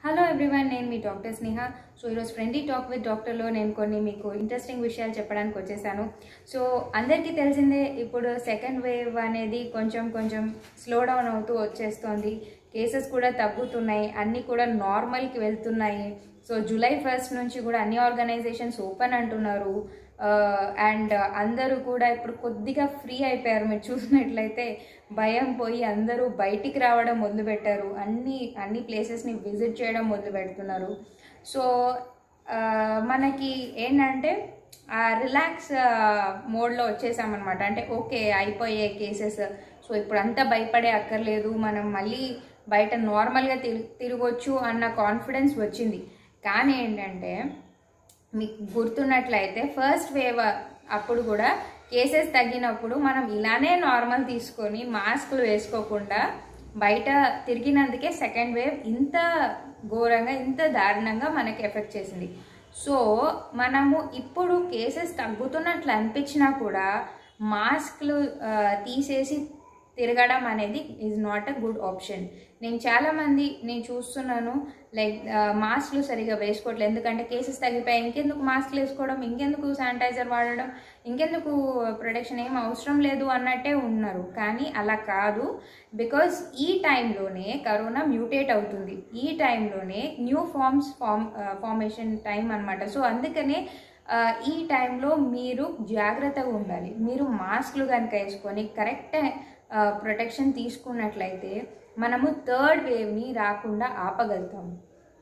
hello everyone నేను మీ doctor Sneha so ఈరోజు ఫ్రెండ్లీ టాక్ విత్ డాక్టర్లో నేను కొన్ని మీకు ఇంట్రెస్టింగ్ విషయాలు చెప్పడానికి వచ్చేసాను సో అందరికీ తెలిసిందే ఇప్పుడు సెకండ్ వేవ్ అనేది కొంచెం కొంచెం స్లో డౌన్ అవుతూ వచ్చేస్తోంది కేసెస్ కూడా తగ్గుతున్నాయి అన్నీ కూడా నార్మల్కి వెళ్తున్నాయి సో జూలై ఫస్ట్ నుంచి కూడా అన్ని ఆర్గనైజేషన్స్ ఓపెన్ అంటున్నారు అండ్ అందరూ కూడా ఇప్పుడు కొద్దిగా ఫ్రీ అయిపోయారు మీరు చూసినట్లయితే భయం పోయి అందరూ బయటికి రావడం మొదలుపెట్టారు అన్ని అన్ని ప్లేసెస్ని విజిట్ చేయడం మొదలు పెడుతున్నారు సో ఆ, మనకి ఏంటంటే రిలాక్స్ మోడ్లో వచ్చేసామన్నమాట అంటే ఓకే అయిపోయే కేసెస్ సో ఇప్పుడు అంతా భయపడే అక్కర్లేదు మనం మళ్ళీ బయట నార్మల్గా తిరి తిరగొచ్చు అన్న కాన్ఫిడెన్స్ వచ్చింది కానీ ఏంటంటే మీకు గుర్తున్నట్లయితే ఫస్ట్ వేవ్ అప్పుడు కూడా కేసెస్ తగ్గినప్పుడు మనం ఇలానే నార్మల్ తీసుకొని మాస్కులు వేసుకోకుండా బయట తిరిగినందుకే సెకండ్ వేవ్ ఇంత ఘోరంగా ఇంత దారుణంగా మనకి ఎఫెక్ట్ చేసింది సో మనము ఇప్పుడు కేసెస్ తగ్గుతున్నట్లు అనిపించినా కూడా మాస్క్లు ఆ, తీసేసి తిరగడం అనేది is not a good option నేను చాలామంది నేను చూస్తున్నాను లైక్ మాస్క్లు సరిగా వేసుకోవట్లేదు ఎందుకంటే కేసెస్ తగ్గిపోయాయి ఇంకెందుకు మాస్క్లు వేసుకోవడం ఇంకెందుకు శానిటైజర్ వాడడం ఇంకెందుకు ప్రొటెక్షన్ ఏం అవసరం లేదు అన్నట్టే ఉన్నారు కానీ అలా కాదు బికాజ్ ఈ టైంలోనే కరోనా మ్యూటేట్ అవుతుంది ఈ టైంలోనే new forms form formation time అనమాట సో అందుకనే ఆ, ఈ టైంలో మీరు జాగ్రత్తగా ఉండాలి మీరు మాస్క్లు కనుక వేసుకొని కరెక్ట్ ప్రొటెక్షన్ తీసుకున్నట్లయితే మనము థర్డ్ వేవ్ని రాకుండా ఆపగలుగుతాము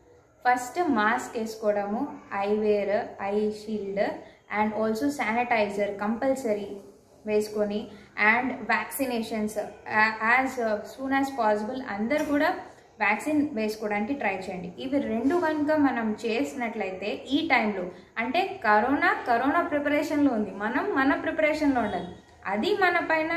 ఫస్ట్ మాస్క్ వేసుకోవడము eyewear eye shield and also sanitizer compulsory వేసుకొని and vaccinations as soon as possible అందరు కూడా వ్యాక్సిన్ వేసుకోవడానికి ట్రై చేయండి ఇవి రెండు కనుక మనం చేసినట్లయితే ఈ టైంలో అంటే కరోనా కరోనా ప్రిపరేషన్లో ఉంది మనం మన ప్రిపరేషన్లో ఉండాలి అది మన పైన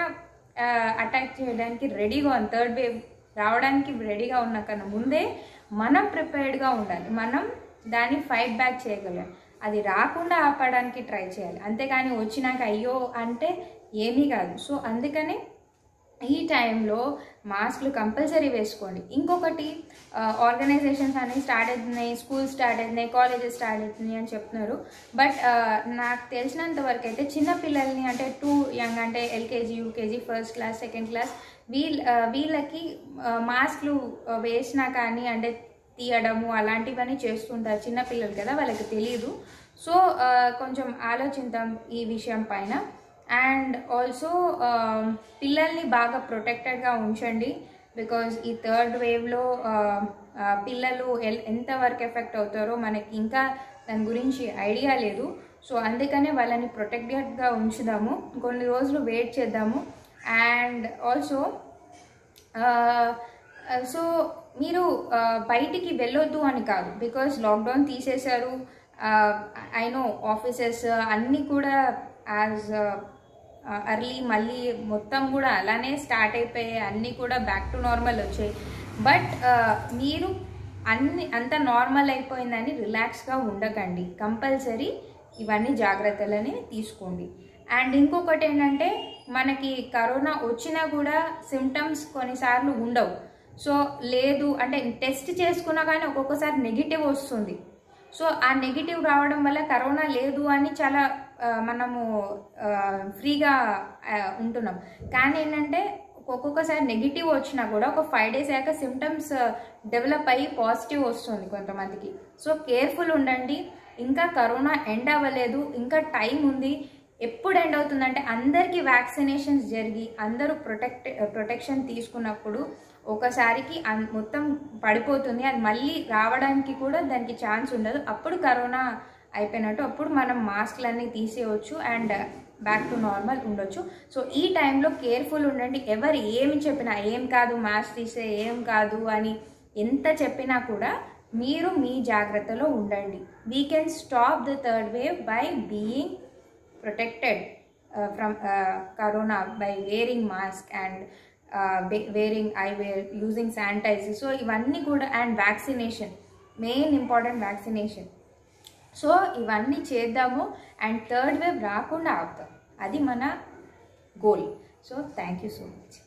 అటాక్ చేయడానికి రెడీగా ఉంది థర్డ్ వేవ్ రావడానికి రెడీగా ఉన్న కన్నా ముందే మనం ప్రిపేర్డ్గా ఉండాలి మనం దాన్ని ఫైట్ బ్యాక్ చేయగలం అది రాకుండా ఆపడానికి ట్రై చేయాలి అంతేకాని వచ్చినాక అయ్యో అంటే ఏమీ కాదు సో అందుకనే ఈ టైంలో మాస్క్లు కంపల్సరీ వేసుకోండి ఇంకొకటి ఆర్గనైజేషన్స్ అనేవి స్టార్ట్ అవుతున్నాయి స్కూల్స్ స్టార్ట్ అవుతున్నాయి కాలేజెస్ స్టార్ట్ అవుతున్నాయి అని చెప్తున్నారు బట్ నాకు తెలిసినంత వరకు అయితే చిన్న పిల్లల్ని అంటే టూ యంగ్ అంటే LKG UKG first class second class వీళ్ళ వీళ్ళకి మాస్క్లు వేసినా కానీ అంటే తీయడము అలాంటివన్నీ చేస్తుంటారు చిన్న పిల్లలు కదా వాళ్ళకి తెలియదు సో కొంచెం ఆలోచిద్దాం ఈ విషయం పైన అండ్ ఆల్సో పిల్లల్ని బాగా ప్రొటెక్టెడ్గా ఉంచండి బికాజ్ ఈ థర్డ్ వేవ్లో పిల్లలు ఎల్ ఎంతవరకు ఎఫెక్ట్ అవుతారో మనకి ఇంకా దాని గురించి ఐడియా లేదు సో అందుకనే వాళ్ళని ప్రొటెక్టెడ్గా ఉంచుదాము కొన్ని రోజులు వెయిట్ చేద్దాము అండ్ ఆల్సో సో మీరు ఆ, బయటికి వెళ్ళొద్దు అని కాదు బికాజ్ లాక్డౌన్ తీసేశారు ఐ నో ఆఫీసెస్ అన్నీ కూడా యాజ్ అర్లీ మళ్ళీ మొత్తం కూడా అలానే స్టార్ట్ అయిపోయాయి అన్నీ కూడా బ్యాక్ టు నార్మల్ వచ్చాయి బట్ మీరు అన్ని అంత నార్మల్ అయిపోయిందని రిలాక్స్గా ఉండకండి కంపల్సరీ ఇవన్నీ జాగ్రత్తలని తీసుకోండి అండ్ ఇంకొకటి ఏంటంటే మనకి కరోనా వచ్చినా కూడా సిమ్టమ్స్ కొన్నిసార్లు ఉండవు సో లేదు అంటే టెస్ట్ చేసుకున్నా కానీ ఒక్కొక్కసారి నెగిటివ్ వస్తుంది సో ఆ నెగిటివ్ రావడం వల్ల కరోనా లేదు అని చాలా ఆ, మనము ఆ, ఫ్రీగా ఆ, ఉంటున్నాం కానీ ఏంటంటే ఒక్కొక్కసారి నెగిటివ్ వచ్చినా కూడా ఒక ఫైవ్ డేస్ అయ్యాక సిమ్టమ్స్ డెవలప్ అయ్యి పాజిటివ్ వస్తుంది కొంతమందికి సో కేర్ఫుల్ ఉండండి ఇంకా కరోనా ఎండ్ అవ్వలేదు ఇంకా టైం ఉంది ఎప్పుడు ఎండ్ అవుతుందంటే అందరికీ వ్యాక్సినేషన్స్ జరిగి అందరూ ప్రొటెక్ట్ ప్రొటెక్షన్ తీసుకున్నప్పుడు ఒకసారికి అన్- మొత్తం పడిపోతుంది అది మళ్ళీ రావడానికి కూడా దానికి ఛాన్స్ ఉండదు అప్పుడు కరోనా అయిపోయినట్టు అప్పుడు మనం మాస్క్లన్నీ తీసేయవచ్చు అండ్ బ్యాక్ టు నార్మల్ ఉండొచ్చు సో ఈ టైంలో కేర్ఫుల్ ఉండండి ఎవరు ఏమి చెప్పినా ఏం కాదు మాస్క్ తీసే ఏం కాదు అని ఎంత చెప్పినా కూడా మీరు మీ జాగ్రత్తలో ఉండండి we can stop the third wave by being protected uh, from uh, corona by wearing mask and uh, be- wearing eyewear using sanitizer so ఇవన్నీ కూడా and vaccination main important vaccination so ఇవన్నీ చేద్దాము అండ్ థర్డ్ వేవ్ రాకుండా ఆపుతాం అది మన goal so thank you so much